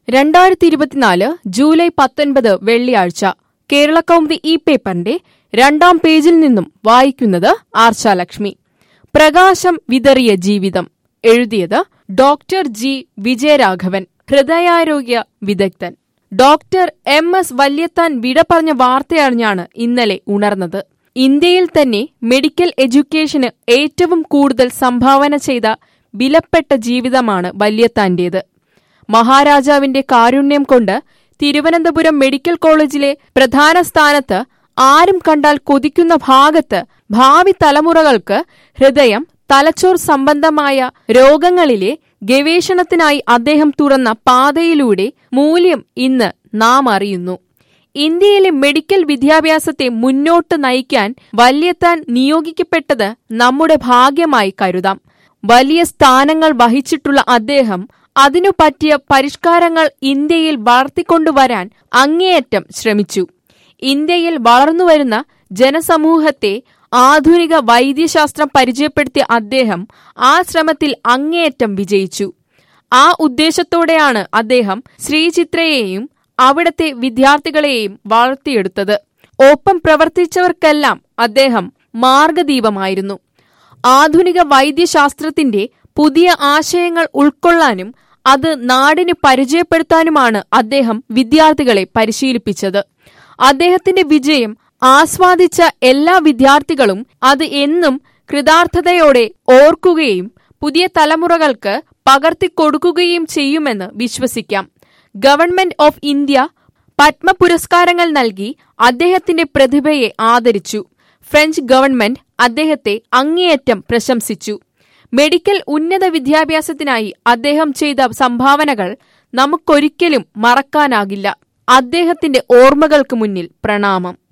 രണ്ടായിരത്തി ഇരുപത്തിനാല് ജൂലൈ പത്തൊൻപത് വെള്ളിയാഴ്ച കേരള കൗമുദി ഈ പേപ്പറിന്റെ രണ്ടാം പേജിൽ നിന്നും വായിക്കുന്നത് ആർച്ചാലക്ഷ്മി പ്രകാശം വിതറിയ ജീവിതം എഴുതിയത് ഡോക്ടർ ജി വിജയരാഘവൻ ഹൃദയാരോഗ്യ വിദഗ്ധൻ ഡോക്ടർ എം എസ് വല്യത്താൻ വിട പറഞ്ഞ വാർത്തയറിഞ്ഞാണ് ഇന്നലെ ഉണർന്നത് ഇന്ത്യയിൽ തന്നെ മെഡിക്കൽ എഡ്യൂക്കേഷന് ഏറ്റവും കൂടുതൽ സംഭാവന ചെയ്ത വിലപ്പെട്ട ജീവിതമാണ് വല്യത്താന്റേത് മഹാരാജാവിന്റെ കാരുണ്യം കൊണ്ട് തിരുവനന്തപുരം മെഡിക്കൽ കോളേജിലെ പ്രധാന സ്ഥാനത്ത് ആരും കണ്ടാൽ കൊതിക്കുന്ന ഭാഗത്ത് ഭാവി തലമുറകൾക്ക് ഹൃദയം തലച്ചോർ സംബന്ധമായ രോഗങ്ങളിലെ ഗവേഷണത്തിനായി അദ്ദേഹം തുറന്ന പാതയിലൂടെ മൂല്യം ഇന്ന് നാം അറിയുന്നു ഇന്ത്യയിലെ മെഡിക്കൽ വിദ്യാഭ്യാസത്തെ മുന്നോട്ട് നയിക്കാൻ വല്യത്താൻ നിയോഗിക്കപ്പെട്ടത് നമ്മുടെ ഭാഗ്യമായി കരുതാം വലിയ സ്ഥാനങ്ങൾ വഹിച്ചിട്ടുള്ള അദ്ദേഹം അതിനു പറ്റിയ പരിഷ്കാരങ്ങൾ ഇന്ത്യയിൽ വളർത്തിക്കൊണ്ടുവരാൻ അങ്ങേയറ്റം ശ്രമിച്ചു ഇന്ത്യയിൽ വളർന്നുവരുന്ന ജനസമൂഹത്തെ ആധുനിക വൈദ്യശാസ്ത്രം പരിചയപ്പെടുത്തിയ അദ്ദേഹം ആ ശ്രമത്തിൽ അങ്ങേയറ്റം വിജയിച്ചു ആ ഉദ്ദേശത്തോടെയാണ് അദ്ദേഹം ശ്രീചിത്രയെയും അവിടത്തെ വിദ്യാർത്ഥികളെയും വളർത്തിയെടുത്തത് ഒപ്പം പ്രവർത്തിച്ചവർക്കെല്ലാം അദ്ദേഹം മാർഗദീപമായിരുന്നു ആധുനിക വൈദ്യശാസ്ത്രത്തിന്റെ പുതിയ ആശയങ്ങൾ ഉൾക്കൊള്ളാനും അത് നാടിന് പരിചയപ്പെടുത്താനുമാണ് അദ്ദേഹം വിദ്യാർത്ഥികളെ പരിശീലിപ്പിച്ചത് അദ്ദേഹത്തിന്റെ വിജയം ആസ്വാദിച്ച എല്ലാ വിദ്യാർത്ഥികളും അത് എന്നും കൃതാർത്ഥതയോടെ ഓർക്കുകയും പുതിയ തലമുറകൾക്ക് പകർത്തിക്കൊടുക്കുകയും ചെയ്യുമെന്ന് വിശ്വസിക്കാം ഗവൺമെന്റ് ഓഫ് ഇന്ത്യ പത്മ പുരസ്കാരങ്ങൾ നൽകി അദ്ദേഹത്തിന്റെ പ്രതിഭയെ ആദരിച്ചു ഫ്രഞ്ച് ഗവൺമെന്റ് അദ്ദേഹത്തെ അങ്ങേയറ്റം പ്രശംസിച്ചു മെഡിക്കൽ ഉന്നത വിദ്യാഭ്യാസത്തിനായി അദ്ദേഹം ചെയ്ത സംഭാവനകൾ നമുക്കൊരിക്കലും മറക്കാനാകില്ല അദ്ദേഹത്തിന്റെ ഓർമ്മകൾക്ക് മുന്നിൽ പ്രണാമം